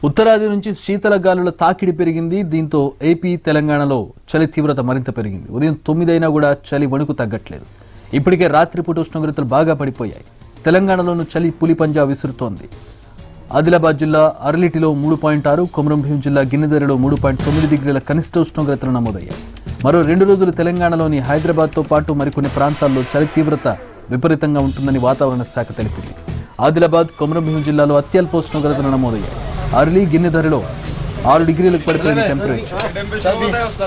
ఉత్తరాది నుంచి శీతల గాలుల తాకిడి పెరిగింది దీంతో ఏపీ తెలంగాణలో చలి తీవ్రత మరింత పెరిగింది ఉదయం తొమ్మిదైనా కూడా చలి వణుకు తగ్గట్లేదు ఇప్పటికే రాత్రిపూట ఉష్ణోగ్రతలు బాగా పడిపోయాయి తెలంగాణలోనూ చలి పులి పంజా విసురుతోంది ఆదిలాబాద్ జిల్లా అరలిటిలో మూడు పాయింట్ ఆరు కొమరంభీం జిల్లా గిన్నెదరిలో మూడు పాయింట్ తొమ్మిది డిగ్రీల కనిష్ట ఉష్ణోగ్రతలు నమోదయ్యాయి మరో రెండు రోజులు తెలంగాణలోని హైదరాబాద్తో పాటు మరికొన్ని ప్రాంతాల్లో చలి తీవ్రత విపరీతంగా ఉంటుందని వాతావరణ శాఖ తెలిపింది ఆదిలాబాద్ కొమరంభీం జిల్లాలో అత్యల్ప ఉష్ణోగ్రతలు నమోదయ్యాయి అరలి గిన్నెదరిలో ఆరు డిగ్రీలకు పడిపోయింది టెంపరేచర్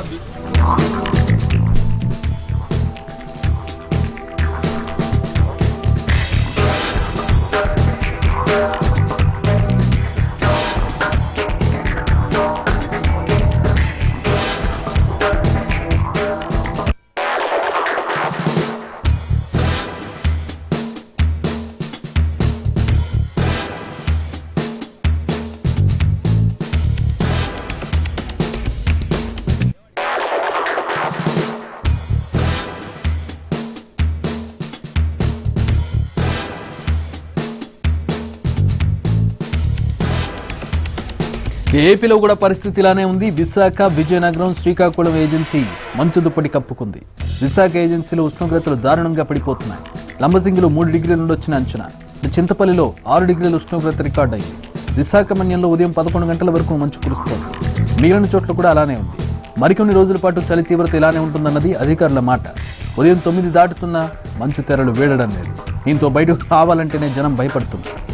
ఏపీలో కూడా పరిస్థితి ఇలానే ఉంది విశాఖ విజయనగరం శ్రీకాకుళం ఏజెన్సీ మంచు దుప్పటి కప్పుకుంది విశాఖ ఏజెన్సీలో ఉష్ణోగ్రతలు దారుణంగా పడిపోతున్నాయి లంబసింగిలో మూడు డిగ్రీల నుండి వచ్చిన అంచనా చింతపల్లిలో ఆరు డిగ్రీల ఉష్ణోగ్రత రికార్డ్ అయింది విశాఖమన్యంలో ఉదయం పదకొండు గంటల వరకు మంచు కురుస్తోంది మిగిలిన చోట్ల కూడా అలానే ఉంది మరికొన్ని రోజుల పాటు చలి తీవ్రత ఇలానే ఉంటుందన్నది అధికారుల మాట ఉదయం తొమ్మిది దాటుతున్న మంచు తెరలు వేడడం లేదు దీంతో బయటకు రావాలంటేనే జనం భయపడుతున్నారు